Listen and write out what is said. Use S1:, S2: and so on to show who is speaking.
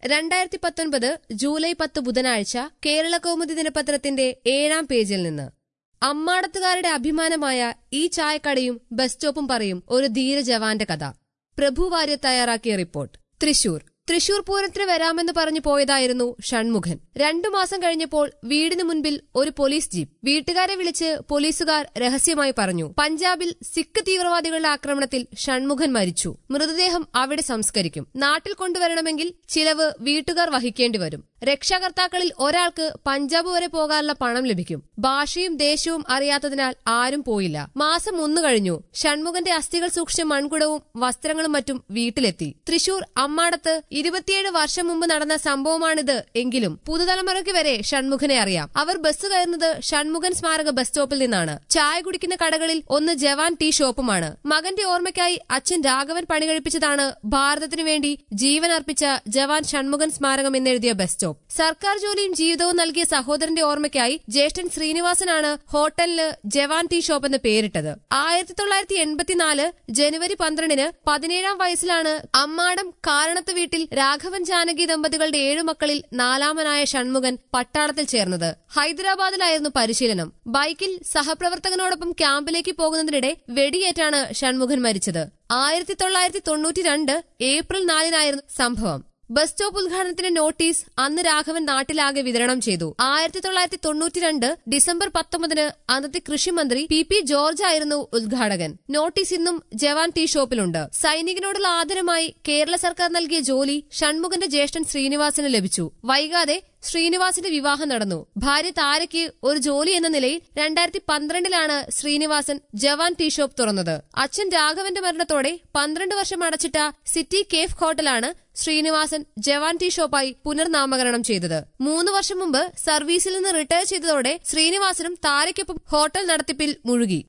S1: രണ്ടായിരത്തി പത്തൊൻപത് ജൂലൈ പത്ത് ബുധനാഴ്ച കേരള കൗമുദി ദിനപത്രത്തിന്റെ ഏഴാം പേജിൽ നിന്ന് അമ്മാടത്തുകാരുടെ അഭിമാനമായ ഈ ചായക്കടയും ബസ് സ്റ്റോപ്പും പറയും ഒരു ധീര ജവാന്റെ കഥ പ്രഭു വാര്യർ തയ്യാറാക്കിയ റിപ്പോർട്ട് തൃശൂർ തൃശൂർ പൂരത്തിന് വരാമെന്ന് പറഞ്ഞു പോയതായിരുന്നു ഷൺമുഖൻ രണ്ടു മാസം കഴിഞ്ഞപ്പോൾ വീടിന് മുൻപിൽ ഒരു പോലീസ് ജീപ്പ് വീട്ടുകാരെ വിളിച്ച് പോലീസുകാർ രഹസ്യമായി പറഞ്ഞു പഞ്ചാബിൽ സിഖ് തീവ്രവാദികളുടെ ആക്രമണത്തിൽ ഷൺമുഖൻ മരിച്ചു മൃതദേഹം അവിടെ സംസ്കരിക്കും നാട്ടിൽ കൊണ്ടുവരണമെങ്കിൽ ചിലവ് വീട്ടുകാർ വഹിക്കേണ്ടി വരും രക്ഷാകർത്താക്കളിൽ ഒരാൾക്ക് പഞ്ചാബ് വരെ പോകാനുള്ള പണം ലഭിക്കും ഭാഷയും ദേശവും അറിയാത്തതിനാൽ ആരും പോയില്ല മാസം ഒന്ന് കഴിഞ്ഞു ഷൺമുഖന്റെ അസ്ഥികൾ സൂക്ഷിച്ച മൺകുടവും വസ്ത്രങ്ങളും മറ്റും വീട്ടിലെത്തി തൃശൂർ അമ്മാടത്ത് ഇരുപത്തിയേഴ് വർഷം മുമ്പ് നടന്ന സംഭവമാണിത് എങ്കിലും പുതുതലമുറയ്ക്ക് വരെ ഷൺമുഖനെ അറിയാം അവർ ബസ് കയറുന്നത് ഷൺമുഖൻ സ്മാരക ബസ് സ്റ്റോപ്പിൽ നിന്നാണ് ചായ കുടിക്കുന്ന കടകളിൽ ഒന്ന് ജവാൻ ടീ ഷോപ്പുമാണ് മകന്റെ ഓർമ്മയ്ക്കായി അച്ഛൻ രാഘവൻ പണി കഴിപ്പിച്ചതാണ് ഭാരതത്തിനു വേണ്ടി ജീവൻ അർപ്പിച്ച ജവാൻ ഷൺമുഖൻ സ്മാരകം എന്നെഴുതിയ ബസ് സ്റ്റോപ്പ് സർക്കാർ ജോലിയും ജീവിതവും നൽകിയ സഹോദരന്റെ ഓർമ്മയ്ക്കായി ജ്യേഷ്ഠൻ ശ്രീനിവാസനാണ് ഹോട്ടലിന് ജവാൻ ടീ ഷോപ്പ് എന്ന് പേരിട്ടത് ആയിരത്തി തൊള്ളായിരത്തി എൺപത്തിനാല് ജനുവരി പന്ത്രണ്ടിന് പതിനേഴാം വയസ്സിലാണ് അമ്മാടം കാരണത്ത് വീട്ടിൽ രാഘവൻ ജാനകി ദമ്പതികളുടെ ഏഴു മക്കളിൽ നാലാമനായ ഷൺമുഖൻ പട്ടാളത്തിൽ ചേർന്നത് ഹൈദരാബാദിലായിരുന്നു പരിശീലനം ബൈക്കിൽ സഹപ്രവർത്തകനോടൊപ്പം ക്യാമ്പിലേക്ക് പോകുന്നതിനിടെ വെടിയേറ്റാണ് ഷൺമുഖൻ മരിച്ചത് ആയിരത്തി തൊള്ളായിരത്തി തൊണ്ണൂറ്റി രണ്ട് ഏപ്രിൽ നാലിനായിരുന്നു സംഭവം ബസ് സ്റ്റോപ്പ് ഉദ്ഘാടനത്തിന് നോട്ടീസ് അന്ന് രാഘവൻ നാട്ടിലാകെ വിതരണം ചെയ്തു ആയിരത്തി തൊള്ളായിരത്തി തൊണ്ണൂറ്റിരണ്ട് ഡിസംബർ പത്തൊമ്പതിന് അന്നത്തെ കൃഷിമന്ത്രി പി പി ജോർജ് ആയിരുന്നു ഉദ്ഘാടകൻ നോട്ടീസ് ഇന്നും ജവാൻ ടീ ഷോപ്പിലുണ്ട് സൈനികനോടുള്ള ആദരമായി കേരള സർക്കാർ നൽകിയ ജോലി ഷൺമുഖന്റെ ജ്യേഷ്ഠൻ ശ്രീനിവാസന് ലഭിച്ചു വൈകാതെ ശ്രീനിവാസിന്റെ വിവാഹം നടന്നു ഭാര്യ താരയ്ക്ക് ഒരു ജോലി എന്ന നിലയിൽ രണ്ടായിരത്തി പന്ത്രണ്ടിലാണ് ശ്രീനിവാസൻ ജവാൻ ടീ ഷോപ്പ് തുറന്നത് അച്ഛൻ രാഘവന്റെ മരണത്തോടെ പന്ത്രണ്ട് വർഷം അടച്ചിട്ട സിറ്റി കേഫ് ഹോട്ടലാണ് ശ്രീനിവാസൻ ജവാൻ ടീ ഷോപ്പായി പുനർനാമകരണം ചെയ്തത് മൂന്ന് വർഷം മുമ്പ് സർവീസിൽ നിന്ന് റിട്ടയർ ചെയ്തതോടെ ശ്രീനിവാസനും താരയ്ക്കൊപ്പം ഹോട്ടൽ നടത്തിപ്പിൽ മുഴുകി